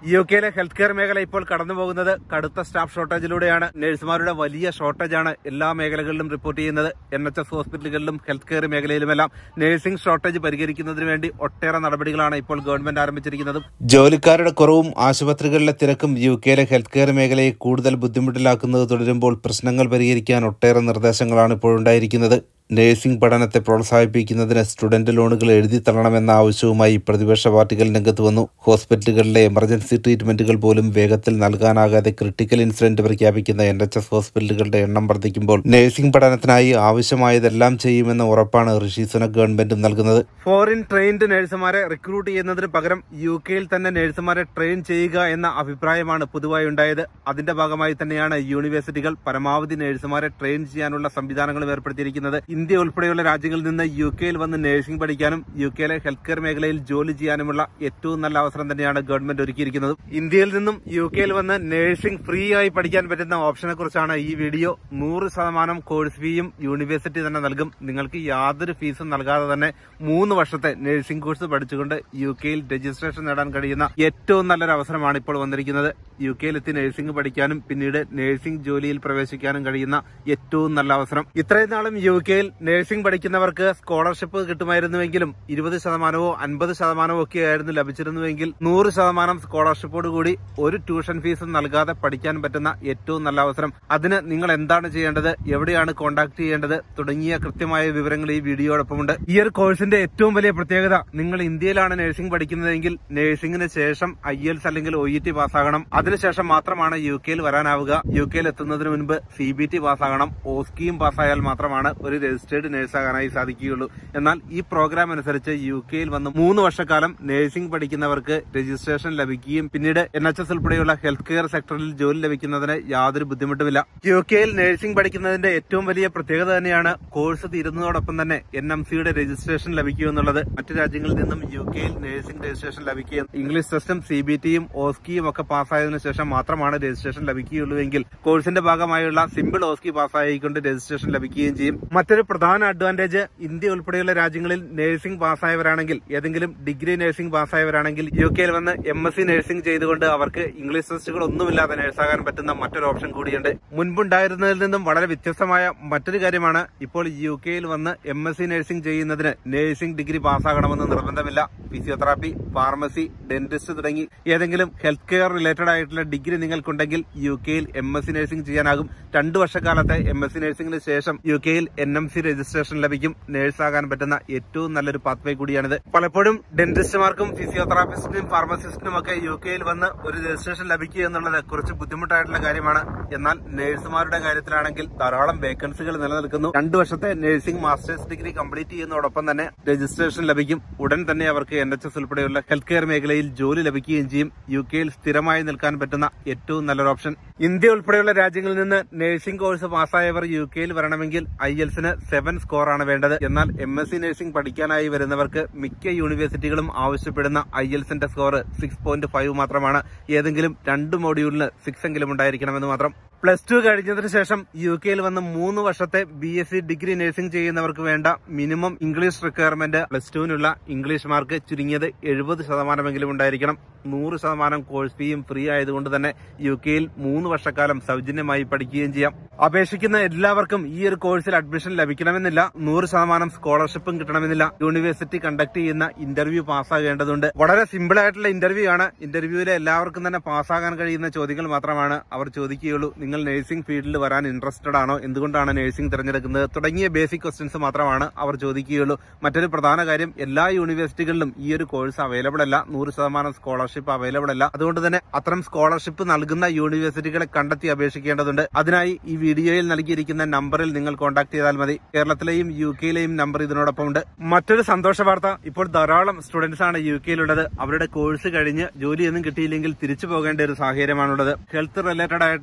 U കെയിലെ health care മേഖല ഇപ്പോൾ കടന്നു പോകുന്നത് കടുത്ത സ്റ്റാഫ് ഷോർട്ടേജിലൂടെയാണ് നഴ്സുമാരുടെ വലിയ ഷോർട്ടേജാണ് എല്ലാ മേഖലകളിലും റിപ്പോർട്ട് ചെയ്യുന്നത് എൻ എച്ച് എസ് ഹോസ്പിറ്റലുകളിലും ഹെൽത്ത് കെയർ മേഖലയിലുമെല്ലാം നഴ്സിംഗ് ഷോർട്ടേജ് പരിഹരിക്കുന്നതിന് വേണ്ടി ഒട്ടേറെ നടപടികളാണ് ഇപ്പോൾ ഗവൺമെന്റ് ആരംഭിച്ചിരിക്കുന്നത് ജോലിക്കാരുടെ കുറവും ആശുപത്രികളിലെ തിരക്കും യു കെയിലെ ഹെൽത്ത് കെയർ മേഖലയെ കൂടുതൽ ബുദ്ധിമുട്ടിലാക്കുന്നത് തുടരുമ്പോൾ പ്രശ്നങ്ങൾ പരിഹരിക്കാൻ ഒട്ടേറെ നിർദ്ദേശങ്ങളാണ് ഇപ്പോഴുണ്ടായിരിക്കുന്നത് നഴ്സിംഗ് പഠനത്തെ പ്രോത്സാഹിപ്പിക്കുന്നതിന് സ്റ്റുഡന്റ് ലോണുകൾ എഴുതി തള്ളണമെന്ന ആവശ്യവുമായി പ്രതിപക്ഷ പാർട്ടികൾ രംഗത്ത് വന്നു ഹോസ്പിറ്റലുകളിലെ എമർജൻസി ട്രീറ്റ്മെന്റുകൾ പോലും വേഗത്തിൽ നൽകാനാകാതെ ക്രിട്ടിക്കൽ ഇൻസിഡന്റ് പ്രഖ്യാപിക്കുന്ന എൻ എച്ച് എസ് ഹോസ്പിറ്റലുകളുടെ എണ്ണം വർദ്ധിക്കുമ്പോൾ നഴ്സിംഗ് പഠനത്തിനായി ആവശ്യമായതെല്ലാം ചെയ്യുമെന്ന ഉറപ്പാണ് ഋഷി സുനക് ഗവൺമെന്റും നൽകുന്നത് ഫോറിൻ ട്രെയിൻഡ് നഴ്സുമാരെ റിക്രൂട്ട് ചെയ്യുന്നതിന് പകരം യു കെയിൽ തന്നെ നഴ്സുമാരെ ട്രെയിൻ ചെയ്യുക എന്ന അഭിപ്രായമാണ് പുതുതായി ഉണ്ടായത് അതിന്റെ ഭാഗമായി തന്നെയാണ് യൂണിവേഴ്സിറ്റികൾ പരമാവധി നഴ്സുമാരെ ട്രെയിൻ ചെയ്യാനുള്ള സംവിധാനങ്ങളും ഏർപ്പെടുത്തിയിരിക്കുന്നത് ഇന്ത്യ ഉൾപ്പെടെയുള്ള രാജ്യങ്ങളിൽ നിന്ന് യു കെയിൽ വന്ന് നഴ്സിംഗ് പഠിക്കാനും യു കെയിലെ ഹെൽത്ത് കെയർ മേഖലയിൽ ജോലി ചെയ്യാനുമുള്ള ഏറ്റവും നല്ല അവസരം തന്നെയാണ് ഗവൺമെന്റ് ഒരുക്കിയിരിക്കുന്നത് ഇന്ത്യയിൽ നിന്നും യു കെയിൽ വന്ന് നഴ്സിംഗ് ഫ്രീ ആയി പഠിക്കാൻ പറ്റുന്ന ഓപ്ഷനെ കുറിച്ചാണ് ഈ വീഡിയോ നൂറ് ശതമാനം കോഴ്സ് ഫീയും യൂണിവേഴ്സിറ്റി തന്നെ നൽകും നിങ്ങൾക്ക് യാതൊരു ഫീസും നൽകാതെ തന്നെ മൂന്ന് വർഷത്തെ നഴ്സിംഗ് കോഴ്സ് പഠിച്ചുകൊണ്ട് യു കെയിൽ രജിസ്ട്രേഷൻ നേടാൻ കഴിയുന്ന ഏറ്റവും നല്ലൊരു അവസരമാണ് ഇപ്പോൾ വന്നിരിക്കുന്നത് യു കെയിൽ എത്തി നഴ്സിംഗ് പഠിക്കാനും പിന്നീട് നഴ്സിംഗ് ജോലിയിൽ പ്രവേശിക്കാനും കഴിയുന്ന ഏറ്റവും നല്ല അവസരം ഇത്രയും നാളും യു കെയിൽ നഴ്സിംഗ് പഠിക്കുന്നവർക്ക് സ്കോളർഷിപ്പ് കിട്ടുമായിരുന്നുവെങ്കിലും ഇരുപത് ശതമാനമോ അൻപത് ശതമാനമോ ഒക്കെ ആയിരുന്നു ലഭിച്ചിരുന്നുവെങ്കിൽ നൂറ് ശതമാനം സ്കോളർഷിപ്പോട് കൂടി ഒരു ട്യൂഷൻ ഫീസും നൽകാതെ പഠിക്കാൻ പറ്റുന്ന ഏറ്റവും നല്ല അവസരം അതിന് നിങ്ങൾ എന്താണ് ചെയ്യേണ്ടത് എവിടെയാണ് കോൺടാക്ട് ചെയ്യേണ്ടത് തുടങ്ങിയ കൃത്യമായ വിവരങ്ങൾ ഈ വീഡിയോടൊപ്പമുണ്ട് ഈ ഒരു കോഴ്സിന്റെ ഏറ്റവും വലിയ പ്രത്യേകത നിങ്ങൾ ഇന്ത്യയിലാണ് നഴ്സിംഗ് പഠിക്കുന്നതെങ്കിൽ നഴ്സിംഗിന് ശേഷം ഐ എൽസ് അല്ലെങ്കിൽ ഒ ഇ ടി പാസ്സാകണം അതിനുശേഷം മാത്രമാണ് യു കെയിൽ വരാനാവുക യു കെയിൽ എത്തുന്നതിന് മുൻപ് സി ബി ടി പാസ്സാകണം ഓസ്കിയും പാസ്സായാൽ മാത്രമാണ് ഒരു രജിസ്റ്റേർഡ് നഴ്സാകാനായി സാധിക്കുകയുള്ളൂ എന്നാൽ ഈ പ്രോഗ്രാം അനുസരിച്ച് യു കെയിൽ വന്ന് മൂന്ന് വർഷക്കാലം നഴ്സിംഗ് പഠിക്കുന്നവർക്ക് രജിസ്ട്രേഷൻ ലഭിക്കുകയും പിന്നീട് എൻ എച്ച് എസ് ഉൾപ്പെടെയുള്ള ഹെൽത്ത് കെയർ സെക്ടറിൽ ജോലി ലഭിക്കുന്നതിന് യാതൊരു ബുദ്ധിമുട്ടുമില്ല യു കെയിൽ നഴ്സിംഗ് പഠിക്കുന്നതിന്റെ ഏറ്റവും വലിയ പ്രത്യേകത തന്നെയാണ് കോഴ്സ് തീരുന്നതോടൊപ്പം തന്നെ എൻ എം സിയുടെ രജിസ്ട്രേഷൻ ലഭിക്കുക എന്നുള്ളത് മറ്റു രാജ്യങ്ങളിൽ നിന്നും യു കെയിൽ നഴ്സിംഗ് രജിസ്ട്രേഷൻ ലഭിക്കുകയും ഇംഗ്ലീഷ് ടെസ്റ്റും സി ബി ടിയും ഓസ്കിയും ഒക്കെ പാസ്സായതിനു ശേഷം മാത്രമാണ് രജിസ്ട്രേഷൻ ലഭിക്കുകയുള്ളൂ എങ്കിൽ കോഴ്സിന്റെ ഭാഗമായുള്ള സിമ്പിൾ ഓസ്കി പാസ്സായിക്കൊണ്ട് രജിസ്ട്രേഷൻ ലഭിക്കുകയും ചെയ്യും മറ്റൊരു പ്രധാന അഡ്വാൻറ്റേജ് ഇന്ത്യ ഉൾപ്പെടെയുള്ള രാജ്യങ്ങളിൽ നഴ്സിംഗ് പാസ്സായവരാണെങ്കിൽ ഏതെങ്കിലും ഡിഗ്രി നഴ്സിംഗ് പാസ്സായവരാണെങ്കിൽ യു കെയിൽ വന്ന് എം എസ് സി നഴ്സിംഗ് ചെയ്തുകൊണ്ട് അവർക്ക് ഇംഗ്ലീഷ് ടെസ്റ്റുകൾ ഒന്നുമില്ലാതെ നഴ്സാകാൻ പറ്റുന്ന മറ്റൊരു ഓപ്ഷൻ കൂടിയുണ്ട് മുൻപുണ്ടായിരുന്നതിൽ നിന്നും വളരെ വ്യത്യസ്തമായ മറ്റൊരു കാര്യമാണ് ഇപ്പോൾ യു കെയിൽ വന്ന് എം എസ് സി നഴ്സിംഗ് ചെയ്യുന്നതിന് നഴ്സിംഗ് ഡിഗ്രി പാസ്സാകണമെന്ന് നിർബന്ധമില്ല ഫിസിയോതെറാപ്പി ഫാർമസി ഡെന്റിസ്റ്റ് തുടങ്ങി ഏതെങ്കിലും ഹെൽത്ത് കെയർ റിലേറ്റഡ് ആയിട്ടുള്ള ഡിഗ്രി നിങ്ങൾക്കുണ്ടെങ്കിൽ യു കെയിൽ എം എസ് സി നഴ്സിംഗ് ചെയ്യാനാകും രണ്ടു വർഷക്കാലത്തെ എം എസ് സി നഴ്സിംഗിന് ശേഷം യു കെയിൽ എൻ എം സി രജിസ്ട്രേഷൻ ലഭിക്കും നേഴ്സാകാൻ പറ്റുന്ന ഏറ്റവും നല്ലൊരു പാത്വേ കൂടിയാണിത് പലപ്പോഴും ഡെന്റിസ്റ്റുമാർക്കും ഫിസിയോതെറാപ്പിസ്റ്റിനും ഫാർമസിസ്റ്റിനും ഒക്കെ യു കെയിൽ വന്ന് ഒരു രജിസ്ട്രേഷൻ ലഭിക്കുക എന്നുള്ളത് കുറച്ച് ബുദ്ധിമുട്ടായിട്ടുള്ള കാര്യമാണ് എന്നാൽ നഴ്സുമാരുടെ കാര്യത്തിലാണെങ്കിൽ ധാരാളം വേക്കൻസികൾ നിലനിൽക്കുന്നു രണ്ടു വർഷത്തെ നഴ്സിംഗ് മാസ്റ്റേഴ്സ് ഡിഗ്രി കംപ്ലീറ്റ് ചെയ്യുന്നതോടൊപ്പം തന്നെ രജിസ്ട്രേഷൻ ലഭിക്കും ഉടൻ തന്നെ അവർക്ക് എൻ എച്ച് എസ് ഉൾപ്പെടെയുള്ള ഹെൽത്ത് കെയർ മേഖലയിൽ ജോലി ലഭിക്കുകയും ചെയ്യും യു കെയിൽ സ്ഥിരമായി നിൽക്കാൻ പറ്റുന്ന ഏറ്റവും നല്ലൊരു ഓപ്ഷൻ ഇന്ത്യ ഉൾപ്പെടെയുള്ള രാജ്യങ്ങളിൽ നിന്ന് നഴ്സിംഗ് കോഴ്സ് പാസ്സായവർ യു കെയിൽ വരണമെങ്കിൽ ഐ എൽസിന് സെവൻ സ്കോർ ആണ് വേണ്ടത് എന്നാൽ എം എസ് സി നഴ്സിംഗ് പഠിക്കാനായി വരുന്നവർക്ക് മിക്ക യൂണിവേഴ്സിറ്റികളും ആവശ്യപ്പെടുന്ന ഐ എൽസിന്റെ സ്കോർ സിക്സ് പോയിന്റ് ഫൈവ് മാത്രമാണ് ഏതെങ്കിലും രണ്ട് മോഡ്യൂളിന് സിക്സ് എങ്കിലും ഉണ്ടായിരിക്കണമെന്ന് മാത്രം പ്ലസ് ടു കഴിഞ്ഞതിന് ശേഷം യു കെയിൽ വന്ന് മൂന്ന് വർഷത്തെ B S C degree nursing ചെയ്യുന്നവർക്ക് വേണ്ട മിനിമം ഇംഗ്ലീഷ് റിക്വയർമെന്റ് പ്ലസ് ടുവിനുള്ള ഇംഗ്ലീഷ് മാർക്ക് ചുരുങ്ങിയത് എഴുപത് ശതമാനമെങ്കിലും ഉണ്ടായിരിക്കണം നൂറ് ശതമാനം കോഴ്സ് ഫീയും ഫ്രീ ആയതുകൊണ്ട് തന്നെ യു കെയിൽ മൂന്ന് വർഷക്കാലം സൗജന്യമായി പഠിക്കുകയും ചെയ്യാം അപേക്ഷിക്കുന്ന എല്ലാവർക്കും ഈ ഒരു കോഴ്സിൽ അഡ്മിഷൻ ലഭിക്കണമെന്നില്ല നൂറ് ശതമാനം സ്കോളർഷിപ്പും കിട്ടണമെന്നില്ല യൂണിവേഴ്സിറ്റി കണ്ടക്ട് ചെയ്യുന്ന ഇന്റർവ്യൂ പാസ്സാകേണ്ടതുണ്ട് വളരെ സിമ്പിൾ ആയിട്ടുള്ള ഇന്റർവ്യൂ ആണ് ഇന്റർവ്യൂവിലെ എല്ലാവർക്കും തന്നെ പാസ്സാകാൻ കഴിയുന്ന ചോദ്യങ്ങൾ മാത്രമാണ് അവർ ചോദിക്കുകയുള്ളൂ നിങ്ങൾ നഴ്സിംഗ് ഫീൽഡിൽ വരാൻ ഇൻട്രസ്റ്റഡ് ആണോ എന്തുകൊണ്ടാണ് നഴ്സിംഗ് തിരഞ്ഞെടുക്കുന്നത് തുടങ്ങിയ ബേസിക് ക്വസ്റ്റ്യൻസ് മാത്രമാണ് അവർ ചോദിക്കുകയുള്ളൂ മറ്റൊരു പ്രധാന കാര്യം എല്ലാ യൂണിവേഴ്സിറ്റികളിലും ഈ ഒരു കോഴ്സ് അവൈലബിൾ അല്ല നൂറ് ശതമാനം സ്കോളർഷിപ്പ് അവൈലബിൾ അല്ല അതുകൊണ്ട് തന്നെ അത്തരം സ്കോളർഷിപ്പ് നൽകുന്ന യൂണിവേഴ്സിറ്റികളെ കണ്ടെത്തി അപേക്ഷിക്കേണ്ടതുണ്ട് അതിനായി ഈ വീഡിയോയിൽ നൽകിയിരിക്കുന്ന നമ്പറിൽ നിങ്ങൾ കോൺടാക്ട് ചെയ്താൽ മതി കേരളത്തിലെയും യു കെയിലെയും നമ്പർ ഇതിനോടൊപ്പം ഉണ്ട് മറ്റൊരു സന്തോഷ വാർത്ത ഇപ്പോൾ ധാരാളം സ്റ്റുഡൻസ് ആണ് യു കെയിലുള്ളത് അവരുടെ കോഴ്സ് കഴിഞ്ഞ് ജോലിയൊന്നും കിട്ടിയില്ലെങ്കിൽ തിരിച്ചു പോകേണ്ട ഒരു സാഹചര്യമാണുള്ളത് ഹെൽത്ത് റിലേറ്റഡ് ആയിട്ടുള്ള ഒട്ടേറെ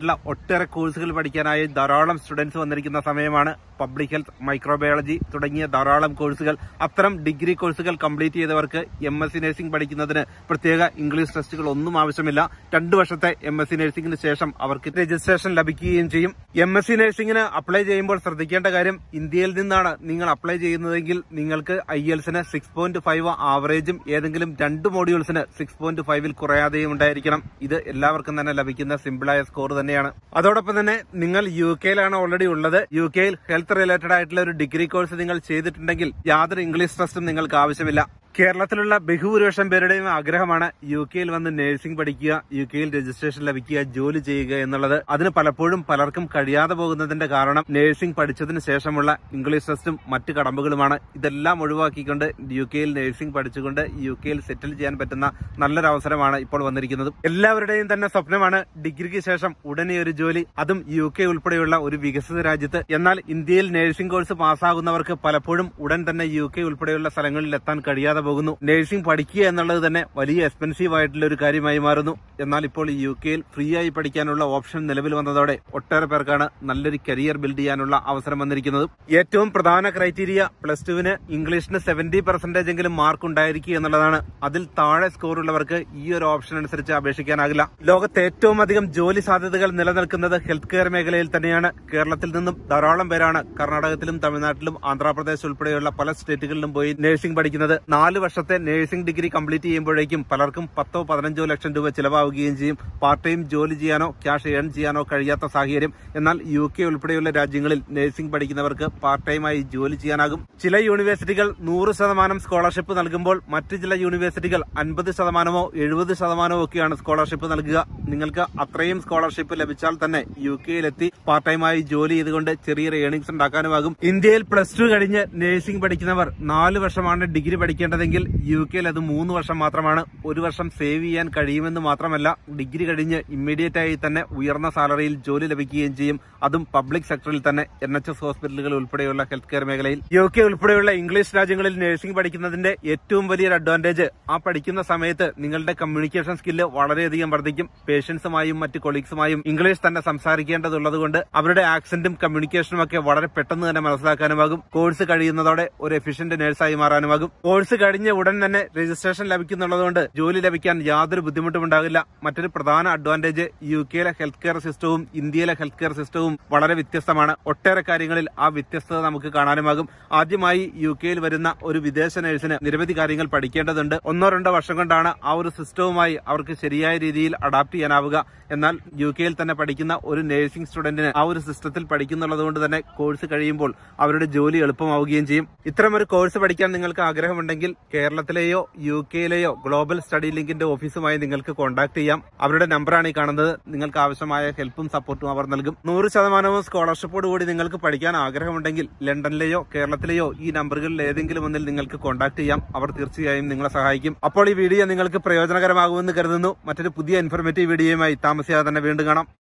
ഒട്ടേറെ കോഴ്സുകൾ പഠിക്കാനായി ധാരാളം സ്റ്റുഡൻസ് വന്നിരിക്കുന്ന സമയമാണ് പബ്ലിക് ഹെൽത്ത് മൈക്രോബയോളജി തുടങ്ങിയ ധാരാളം കോഴ്സുകൾ അത്തരം ഡിഗ്രി കോഴ്സുകൾ കംപ്ലീറ്റ് ചെയ്തവർക്ക് എം എസ് സി നഴ്സിംഗ് പഠിക്കുന്നതിന് പ്രത്യേക ഇംഗ്ലീഷ് ടെസ്റ്റുകൾ ഒന്നും ആവശ്യമില്ല രണ്ടു വർഷത്തെ എം എസ് സി നഴ്സിംഗിന് ശേഷം അവർക്ക് രജിസ്ട്രേഷൻ ലഭിക്കുകയും ചെയ്യും എം എസ് സി നഴ്സിംഗിന് അപ്ലൈ ചെയ്യുമ്പോൾ ശ്രദ്ധിക്കേണ്ട കാര്യം ഇന്ത്യയിൽ നിന്നാണ് നിങ്ങൾ അപ്ലൈ ചെയ്യുന്നതെങ്കിൽ നിങ്ങൾക്ക് ഐ എൽസിന് സിക്സ് പോയിന്റ് ഫൈവ് ആവറേജും ഏതെങ്കിലും രണ്ട് മോഡ്യൂൾസിന് സിക്സ് പോയിന്റ് ഫൈവിൽ കുറയാതെയും ഉണ്ടായിരിക്കണം ഇത് എല്ലാവർക്കും തന്നെ ലഭിക്കുന്ന സിമ്പിളായ സ്കോർ തന്നെയാണ് അതോടൊപ്പം തന്നെ നിങ്ങൾ യു കെയിലാണ് ഓൾറെഡി ഉള്ളത് യു കെയിൽ ഹെൽത്ത് റിലേറ്റഡ് ആയിട്ടുള്ള ഒരു ഡിഗ്രി കോഴ്സ് നിങ്ങൾ ചെയ്തിട്ടുണ്ടെങ്കിൽ യാതൊരു ഇംഗ്ലീഷ് ടെസ്റ്റും നിങ്ങൾക്ക് ആവശ്യമില്ല കേരളത്തിലുള്ള ബഹുഭൂരിപക്ഷം പേരുടെയും ആഗ്രഹമാണ് യു കെയിൽ വന്ന് നഴ്സിംഗ് പഠിക്കുക യു കെയിൽ രജിസ്ട്രേഷൻ ലഭിക്കുക ജോലി ചെയ്യുക എന്നുള്ളത് അതിന് പലപ്പോഴും പലർക്കും കഴിയാതെ പോകുന്നതിന്റെ കാരണം നഴ്സിംഗ് പഠിച്ചതിന് ശേഷമുള്ള ഇംഗ്ലീഷ് ടെസ്റ്റും മറ്റു കടമ്പകളുമാണ് ഇതെല്ലാം ഒഴിവാക്കിക്കൊണ്ട് യു കെയിൽ നഴ്സിംഗ് പഠിച്ചുകൊണ്ട് യു കെയിൽ സെറ്റിൽ ചെയ്യാൻ പറ്റുന്ന നല്ലൊരു അവസരമാണ് ഇപ്പോൾ വന്നിരിക്കുന്നത് എല്ലാവരുടെയും തന്നെ സ്വപ്നമാണ് ഡിഗ്രിക്ക് ശേഷം ഉടനെ ഒരു ജോലി അതും യു കെ ഉൾപ്പെടെയുള്ള ഒരു വികസിത രാജ്യത്ത് എന്നാൽ ഇന്ത്യയിൽ നഴ്സിംഗ് കോഴ്സ് പാസ്സാകുന്നവർക്ക് പലപ്പോഴും ഉടൻ തന്നെ യു കെ ഉൾപ്പെടെയുള്ള സ്ഥലങ്ങളിൽ എത്താൻ കഴിയാതെ പോകുന്നു നഴ്സിംഗ് പഠിക്കുക എന്നുള്ളത് തന്നെ വലിയ എക്സ്പെൻസീവ് ആയിട്ടുള്ള ഒരു കാര്യമായി മാറുന്നു എന്നാൽ ഇപ്പോൾ ഈ യു കെയിൽ ഫ്രീ ആയി പഠിക്കാനുള്ള ഓപ്ഷൻ നിലവിൽ വന്നതോടെ ഒട്ടേറെ പേർക്കാണ് നല്ലൊരു കരിയർ ബിൽഡ് ചെയ്യാനുള്ള അവസരം വന്നിരിക്കുന്നത് ഏറ്റവും പ്രധാന ക്രൈറ്റീരിയ പ്ലസ് ടുവിന് ഇംഗ്ലീഷിന് സെവന്റി പെർസെന്റേജ് എങ്കിലും മാർക്ക് ഉണ്ടായിരിക്കുക എന്നുള്ളതാണ് അതിൽ താഴെ സ്കോർ ഉള്ളവർക്ക് ഈ ഒരു ഓപ്ഷൻ അനുസരിച്ച് അപേക്ഷിക്കാനാകില്ല ലോകത്ത് ഏറ്റവും അധികം ജോലി സാധ്യതകൾ നിലനിൽക്കുന്നത് ഹെൽത്ത് കെയർ മേഖലയിൽ തന്നെയാണ് കേരളത്തിൽ നിന്നും ധാരാളം പേരാണ് കർണാടകത്തിലും തമിഴ്നാട്ടിലും ആന്ധ്രാപ്രദേശ് ഉൾപ്പെടെയുള്ള പല സ്റ്റേറ്റുകളിലും പോയി നഴ്സിംഗ് പഠിക്കുന്നത് നാല് വർഷത്തെ നഴ്സിംഗ് ഡിഗ്രി കംപ്ലീറ്റ് ചെയ്യുമ്പോഴേക്കും പലർക്കും പത്തോ പതിനഞ്ചോ ലക്ഷം രൂപ ചിലവാവുകയും ചെയ്യും പാർട്ട് ടൈം ജോലി ചെയ്യാനോ ക്യാഷ് ഏൺ ചെയ്യാനോ കഴിയാത്ത സാഹചര്യം എന്നാൽ യു കെ ഉൾപ്പെടെയുള്ള രാജ്യങ്ങളിൽ നഴ്സിംഗ് പഠിക്കുന്നവർക്ക് പാർട്ട് ടൈമായി ജോലി ചെയ്യാനാകും ചില യൂണിവേഴ്സിറ്റികൾ നൂറ് ശതമാനം സ്കോളർഷിപ്പ് നൽകുമ്പോൾ മറ്റ് ചില യൂണിവേഴ്സിറ്റികൾ അൻപത് ശതമാനമോ എഴുപത് ശതമാനമോ ഒക്കെയാണ് സ്കോളർഷിപ്പ് നൽകുക നിങ്ങൾക്ക് അത്രയും സ്കോളർഷിപ്പ് ലഭിച്ചാൽ തന്നെ യു കെയിലെത്തി പാർട്ട് ടൈമായി ജോലി ചെയ്തുകൊണ്ട് ചെറിയ ഏണിംഗ്സ് ഉണ്ടാക്കാനുമാകും ഇന്ത്യയിൽ പ്ലസ് ടു കഴിഞ്ഞ് നഴ്സിംഗ് പഠിക്കുന്നവർ നാല് വർഷമാണ് ഡിഗ്രി പഠിക്കേണ്ടതെങ്കിൽ യു കെയിൽ അത് മൂന്ന് വർഷം മാത്രമാണ് ഒരു വർഷം സേവ് ചെയ്യാൻ കഴിയുമെന്ന് മാത്രമല്ല ഡിഗ്രി കഴിഞ്ഞ് ഇമ്മീഡിയറ്റ് ആയി തന്നെ ഉയർന്ന സാലറിയിൽ ജോലി ലഭിക്കുകയും ചെയ്യും അതും പബ്ലിക് സെക്ടറിൽ തന്നെ എൻ എച്ച് എസ് ഹോസ്പിറ്റലുകൾ ഉൾപ്പെടെയുള്ള ഹെൽത്ത് കെയർ മേഖലയിൽ യു കെ ഉൾപ്പെടെയുള്ള ഇംഗ്ലീഷ് രാജ്യങ്ങളിൽ നഴ്സിംഗ് പഠിക്കുന്നതിന്റെ ഏറ്റവും വലിയൊരു അഡ്വാൻറ്റേജ് ആ പഠിക്കുന്ന സമയത്ത് നിങ്ങളുടെ കമ്മ്യൂണിക്കേഷൻ സ്കില്ല് വളരെയധികം വർദ്ധിക്കും പേഷ്യൻസുമായും മറ്റ് കൊളീഗ്സുമായും ഇംഗ്ലീഷ് തന്നെ സംസാരിക്കേണ്ടതുള്ളതുകൊണ്ട് അവരുടെ ആക്സന്റും കമ്മ്യൂണിക്കേഷനും ഒക്കെ വളരെ പെട്ടെന്ന് തന്നെ മനസ്സിലാക്കാനുമാകും കോഴ്സ് കഴിയുന്നതോടെ ഒരു എഫിഷ്യന്റ് നഴ്സായി മാറാനുമാകും കോഴ്സ് കഴിഞ്ഞ ഉടൻ തന്നെ രജിസ്ട്രേഷൻ ലഭിക്കുന്നുള്ളതുകൊണ്ട് ജോലി ലഭിക്കാൻ യാതൊരു ബുദ്ധിമുട്ടും ഉണ്ടാകില്ല മറ്റൊരു പ്രധാന അഡ്വാൻറ്റേജ് യു കെയിലെ ഹെൽത്ത് കെയർ സിസ്റ്റവും ഇന്ത്യയിലെ ഹെൽത്ത് കെയർ സിസ്റ്റവും വളരെ വ്യത്യസ്തമാണ് ഒട്ടേറെ കാര്യങ്ങളിൽ ആ വ്യത്യസ്തത നമുക്ക് കാണാനുമാകും ആദ്യമായി യു കെയിൽ വരുന്ന ഒരു വിദേശ നഴ്സിന് നിരവധി കാര്യങ്ങൾ പഠിക്കേണ്ടതുണ്ട് ഒന്നോ രണ്ടോ വർഷം കൊണ്ടാണ് ആ ഒരു സിസ്റ്റവുമായി അവർക്ക് ശരിയായ രീതിയിൽ അഡാപ്റ്റ് ചെയ്യാനാവുക എന്നാൽ യു കെയിൽ തന്നെ പഠിക്കുന്ന ഒരു നഴ്സിംഗ് സ്റ്റുഡന്റിന് ആ ഒരു സിസ്റ്റത്തിൽ പഠിക്കുന്നുള്ളത് കൊണ്ട് തന്നെ കോഴ്സ് കഴിയുമ്പോൾ അവരുടെ ജോലി എളുപ്പമാവുകയും ചെയ്യും ഇത്തരം ഒരു കോഴ്സ് പഠിക്കാൻ നിങ്ങൾക്ക് ആഗ്രഹമുണ്ടെങ്കിൽ കേരളത്തിലെയോ യു കെയിലെയോ ഗ്ലോബൽ സ്റ്റഡി ലിങ്കിന്റെ ഓഫീസുമായി നിങ്ങൾക്ക് കോൺടാക്ട് ചെയ്യാം അവരുടെ നമ്പറാണ് ഈ കാണുന്നത് നിങ്ങൾക്ക് ആവശ്യമായ ഹെൽപ്പും സപ്പോർട്ടും അവർ നൽകും നൂറ് ശതമാനവും സ്കോളർഷിപ്പോട് കൂടി നിങ്ങൾക്ക് പഠിക്കാൻ ആഗ്രഹമുണ്ടെങ്കിൽ ലണ്ടനിലെയോ കേരളത്തിലെയോ ഈ നമ്പറുകളിൽ ഏതെങ്കിലും ഒന്നിൽ നിങ്ങൾക്ക് കോൺടാക്ട് ചെയ്യാം അവർ തീർച്ചയായും നിങ്ങളെ സഹായിക്കും അപ്പോൾ ഈ വീഡിയോ നിങ്ങൾക്ക് പ്രയോജനകരമാകുമെന്ന് കരുതുന്നു മറ്റൊരു പുതിയ ഇൻഫോർമേറ്റീവ് വീഡിയോയുമായി താമസിയാതെ തന്നെ വീണ്ടും കാണാം